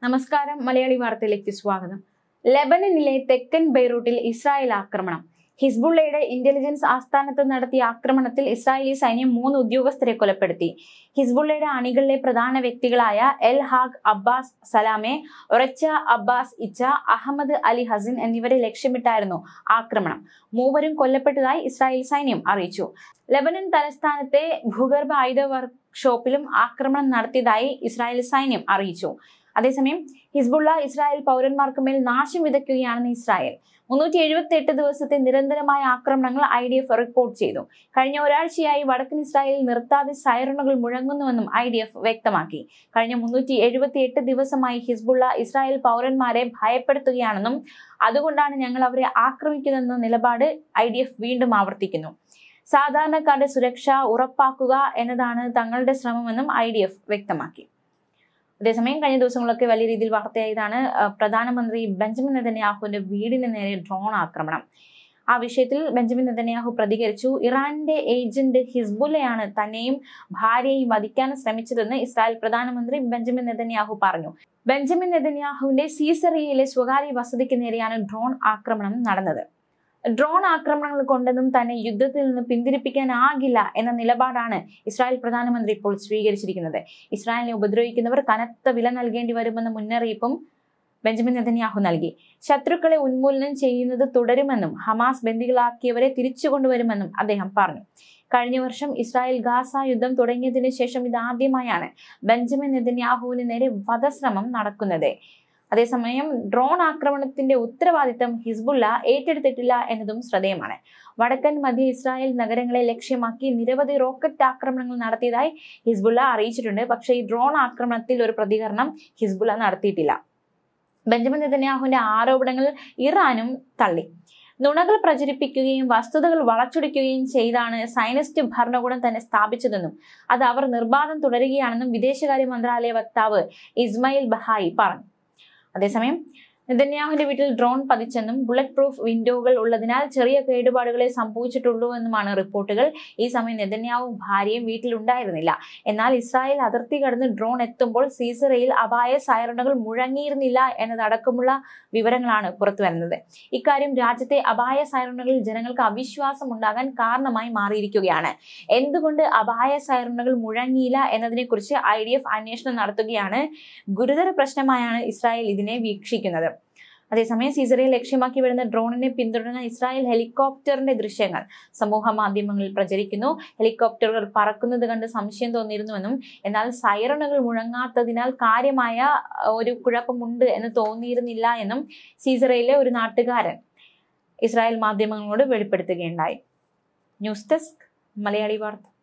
നമസ്കാരം മലയാളി വാർത്തയിലേക്ക് സ്വാഗതം ലെബനനിലെ തെക്കൻ ബെയ്റൂട്ടിൽ ഇസ്രായേൽ ആക്രമണം ഹിസ്ബുള്ളയുടെ ഇന്റലിജൻസ് ആസ്ഥാനത്ത് നടത്തിയ ആക്രമണത്തിൽ ഇസ്രായേലി സൈന്യം മൂന്ന് ഉദ്യോഗസ്ഥരെ കൊലപ്പെടുത്തി ഹിസ്ബുള്ളയുടെ അണികളിലെ പ്രധാന വ്യക്തികളായ എൽ ഹാഗ് അബ്ബാസ് സലാമെ ഒറച്ച അബ്ബാസ് ഇച്ച അഹമ്മദ് അലി ഹസിൻ എന്നിവരെ ലക്ഷ്യമിട്ടായിരുന്നു ആക്രമണം മൂവരും കൊല്ലപ്പെട്ടതായി ഇസ്രായേൽ സൈന്യം അറിയിച്ചു ലെബനൻ തലസ്ഥാനത്തെ ഭൂഗർഭ ആയുധ വർക്ക്ഷോപ്പിലും ആക്രമണം നടത്തിയതായി ഇസ്രായേൽ സൈന്യം അറിയിച്ചു അതേസമയം ഹിസ്ബുള്ള ഇസ്രായേൽ പൗരന്മാർക്ക് മേൽ നാശം വിതയ്ക്കുകയാണെന്ന് ഇസ്രായേൽ മുന്നൂറ്റി എഴുപത്തി എട്ട് ദിവസത്തെ നിരന്തരമായ ആക്രമണങ്ങൾ ഐ ഡി എഫ് റിപ്പോർട്ട് ചെയ്തു കഴിഞ്ഞ ഒരാഴ്ചയായി വടക്കൻ ഇസ്രായേലിൽ നിർത്താതെ സൈറണുകൾ മുഴങ്ങുന്നുവെന്നും ഐ ഡി എഫ് വ്യക്തമാക്കി കഴിഞ്ഞ മുന്നൂറ്റി എഴുപത്തി എട്ട് ദിവസമായി ഹിസ്ബുള്ള ഇസ്രായേൽ പൗരന്മാരെ ഭയപ്പെടുത്തുകയാണെന്നും അതുകൊണ്ടാണ് ഞങ്ങൾ അവരെ ആക്രമിക്കുന്നതെന്ന നിലപാട് ഐ ഡി എഫ് വീണ്ടും ആവർത്തിക്കുന്നു സാധാരണക്കാരുടെ സുരക്ഷ ഉറപ്പാക്കുക എന്നതാണ് തങ്ങളുടെ ശ്രമമെന്നും ഐ ഡി എഫ് വ്യക്തമാക്കി അതേസമയം കഴിഞ്ഞ ദിവസങ്ങളൊക്കെ വലിയ രീതിയിൽ വാർത്തയായതാണ് അഹ് പ്രധാനമന്ത്രി ബെഞ്ചമിൻ നെതന്യാഹുവിന്റെ വീടിന് നേരെ ഡ്രോൺ ആക്രമണം ആ വിഷയത്തിൽ ബെഞ്ചമിൻ നെതന്യാഹു പ്രതികരിച്ചു ഇറാന്റെ ഏജന്റ് ഹിസ്ബുല്ലയാണ് തന്നെയും ഭാര്യയെയും വധിക്കാൻ ശ്രമിച്ചതെന്ന് ഇസ്രായേൽ പ്രധാനമന്ത്രി ബെഞ്ചമിൻ നെതന്യാഹു പറഞ്ഞു ബെഞ്ചമിൻ നെതന്യാഹുവിന്റെ സീസറിയയിലെ സ്വകാര്യ വസതിക്ക് നേരെയാണ് ഡ്രോൺ ആക്രമണം നടന്നത് ഡ്രോൺ ആക്രമണങ്ങൾ കൊണ്ടൊന്നും തന്നെ യുദ്ധത്തിൽ നിന്ന് പിന്തിരിപ്പിക്കാനാകില്ല എന്ന നിലപാടാണ് ഇസ്രായേൽ പ്രധാനമന്ത്രി ഇപ്പോൾ സ്വീകരിച്ചിരിക്കുന്നത് ഇസ്രായേലിനെ ഉപദ്രവിക്കുന്നവർ കനത്ത വില നൽകേണ്ടി വരുമെന്ന മുന്നറിയിപ്പും ബെഞ്ചമിൻ നെതന്യാഹു നൽകി ശത്രുക്കളെ ഉന്മൂലനം ചെയ്യുന്നത് തുടരുമെന്നും ഹമാസ് ബന്ദികളാക്കിയവരെ തിരിച്ചു കൊണ്ടുവരുമെന്നും അദ്ദേഹം പറഞ്ഞു കഴിഞ്ഞ വർഷം ഇസ്രായേൽ ഗാസ യുദ്ധം തുടങ്ങിയതിനു ശേഷം ഇതാദ്യമായാണ് ബെഞ്ചമിൻ നെതന്യാഹുവിന് നേരെ വധശ്രമം നടക്കുന്നത് അതേസമയം ഡ്രോൺ ആക്രമണത്തിന്റെ ഉത്തരവാദിത്തം ഹിസ്ബുള്ള ഏറ്റെടുത്തിട്ടില്ല എന്നതും ശ്രദ്ധേയമാണ് വടക്കൻ മധ്യ ഇസ്രായേൽ നഗരങ്ങളെ ലക്ഷ്യമാക്കി നിരവധി റോക്കറ്റ് ആക്രമണങ്ങൾ നടത്തിയതായി ഹിസ്ബുള്ള അറിയിച്ചിട്ടുണ്ട് പക്ഷേ ഈ ഡ്രോൺ ആക്രമണത്തിൽ ഒരു പ്രതികരണം ഹിസ്ബുള്ള നടത്തിയിട്ടില്ല ബെഞ്ചമിൻ നെതന്യാഹുവിന്റെ ആരോപണങ്ങൾ ഇറാനും തള്ളി നുണകൾ പ്രചരിപ്പിക്കുകയും വസ്തുതകൾ വളച്ചൊടിക്കുകയും ചെയ്താണ് സൈനിസ്റ്റ് ഭരണകൂടം തന്നെ സ്ഥാപിച്ചതെന്നും അത് അവർ നിർബാധം തുടരുകയാണെന്നും വിദേശകാര്യ മന്ത്രാലയ വക്താവ് ഇസ്മായിൽ ബഹായി പറഞ്ഞു അതേസമയം നെതന്യാഹുവിന്റെ വീട്ടിൽ ഡ്രോൺ പതിച്ചെന്നും ബുള്ളറ്റ് പ്രൂഫ് വിൻഡോകൾ ഉള്ളതിനാൽ ചെറിയ കേടുപാടുകളെ സംഭവിച്ചിട്ടുള്ളൂ എന്നുമാണ് റിപ്പോർട്ടുകൾ ഈ സമയം നെതന്യാഹു ഭാര്യയും വീട്ടിലുണ്ടായിരുന്നില്ല എന്നാൽ ഇസ്രായേൽ അതിർത്തി കടന്ന് ഡ്രോൺ എത്തുമ്പോൾ സീസറയിൽ അപായ സൈറണുകൾ മുഴങ്ങിയിരുന്നില്ല എന്നതടക്കമുള്ള വിവരങ്ങളാണ് പുറത്തുവരുന്നത് ഇക്കാര്യം രാജ്യത്തെ അപായ സൈറണുകളിൽ ജനങ്ങൾക്ക് അവിശ്വാസം ഉണ്ടാകാൻ കാരണമായി മാറിയിരിക്കുകയാണ് എന്തുകൊണ്ട് അപായ സൈറണുകൾ മുഴങ്ങിയില്ല എന്നതിനെക്കുറിച്ച് ഐ ഡി എഫ് അന്വേഷണം നടത്തുകയാണ് ഗുരുതര പ്രശ്നമായാണ് ഇസ്രായേൽ ഇതിനെ വീക്ഷിക്കുന്നത് അതേസമയം സീസറിയെ ലക്ഷ്യമാക്കി വരുന്ന ഡ്രോണിനെ പിന്തുടരുന്ന ഇസ്രായേൽ ഹെലികോപ്റ്ററിന്റെ ദൃശ്യങ്ങൾ സമൂഹ മാധ്യമങ്ങളിൽ പ്രചരിക്കുന്നു ഹെലികോപ്റ്ററുകൾ പറക്കുന്നത് കണ്ട് സംശയം തോന്നിയിരുന്നുവെന്നും എന്നാൽ സൈറണുകൾ മുഴങ്ങാത്തതിനാൽ കാര്യമായ ഒരു കുഴപ്പമുണ്ട് എന്ന് തോന്നിയിരുന്നില്ല എന്നും സീസറയിലെ ഒരു നാട്ടുകാരൻ ഇസ്രായേൽ മാധ്യമങ്ങളോട് വെളിപ്പെടുത്തുകയുണ്ടായി ന്യൂസ് ഡെസ്ക് മലയാളി വാർത്ത